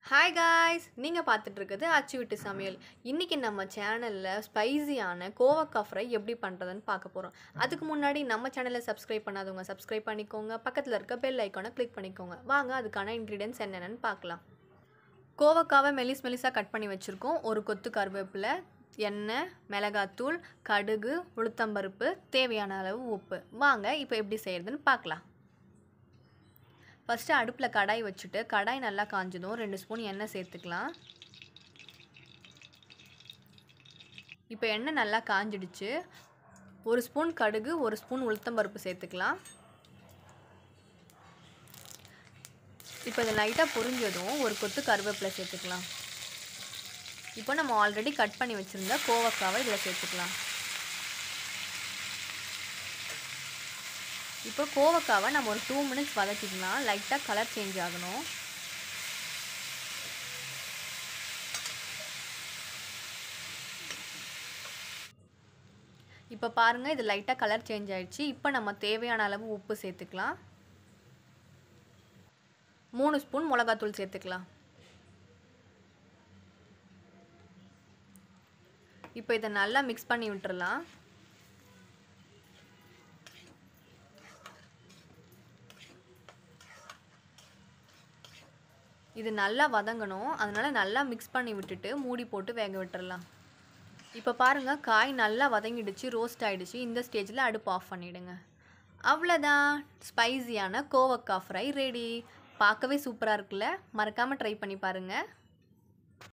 hi guys நீங்கள் பார்த்துட்டு இருக்கிறது அச்சு விட்டு சமையல் இன்றைக்கி நம்ம சேனலில் ஸ்பைசியான கோவக்காய் ஃப்ரை எப்படி பண்ணுறதுன்னு பார்க்க போகிறோம் அதுக்கு முன்னாடி நம்ம சேனலை சப்ஸ்கிரைப் பண்ணாதவங்க சப்ஸ்கிரைப் பண்ணிக்கோங்க பக்கத்தில் இருக்க பெல் ஐக்கானை கிளிக் பண்ணிக்கோங்க வாங்க அதுக்கான இன்க்ரீடியன்ஸ் என்னென்னு பார்க்கலாம் கோவக்காவை மெலிஸ் மெலிஸாக கட் பண்ணி வச்சுருக்கோம் ஒரு கொத்து கருவேப்பிலை எண்ணெய் மிளகாத்தூள் கடுகு உளுத்தம்பருப்பு தேவையான அளவு உப்பு வாங்க இப்போ எப்படி செய்கிறதுன்னு பார்க்கலாம் ஃபஸ்ட்டு அடுப்பில் கடாய் வச்சுட்டு கடாய் நல்லா காஞ்சதும் ரெண்டு ஸ்பூன் எண்ணெய் சேர்த்துக்கலாம் இப்போ எண்ணெய் நல்லா காஞ்சிடுச்சு ஒரு ஸ்பூன் கடுகு ஒரு ஸ்பூன் உளுத்தம்பருப்பு சேர்த்துக்கலாம் இப்போ இதை லைட்டாக பொரிஞ்சதும் ஒரு கொத்து கருவேப்பிலை சேர்த்துக்கலாம் இப்போ நம்ம ஆல்ரெடி கட் பண்ணி வச்சுருந்த கோவக்காவை இதில் சேர்த்துக்கலாம் இப்போ கோவக்காவை நம்ம ஒரு டூ மினிட்ஸ் வதக்கிக்கலாம் லைட்டாக கலர் சேஞ்ச் ஆகணும் இப்போ பாருங்கள் இது லைட்டாக கலர் சேஞ்ச் ஆயிடுச்சு இப்போ நம்ம தேவையான அளவு உப்பு சேர்த்துக்கலாம் மூணு ஸ்பூன் மிளகாத்தூள் சேர்த்துக்கலாம் இப்போ இதை நல்லா மிக்ஸ் பண்ணி விட்டுறலாம் இது நல்லா வதங்கணும் அதனால் நல்லா மிக்ஸ் பண்ணி விட்டுட்டு மூடி போட்டு வேக விட்டுறலாம் இப்போ பாருங்கள் காய் நல்லா வதங்கிடுச்சு ரோஸ்ட் ஆகிடுச்சு இந்த ஸ்டேஜில் அடுப்பு ஆஃப் பண்ணிவிடுங்க அவ்வளோதான் ஸ்பைசியான கோவக்காய் ஃப்ரை ரெடி பார்க்கவே சூப்பராக இருக்குல்ல மறக்காமல் ட்ரை பண்ணி பாருங்கள்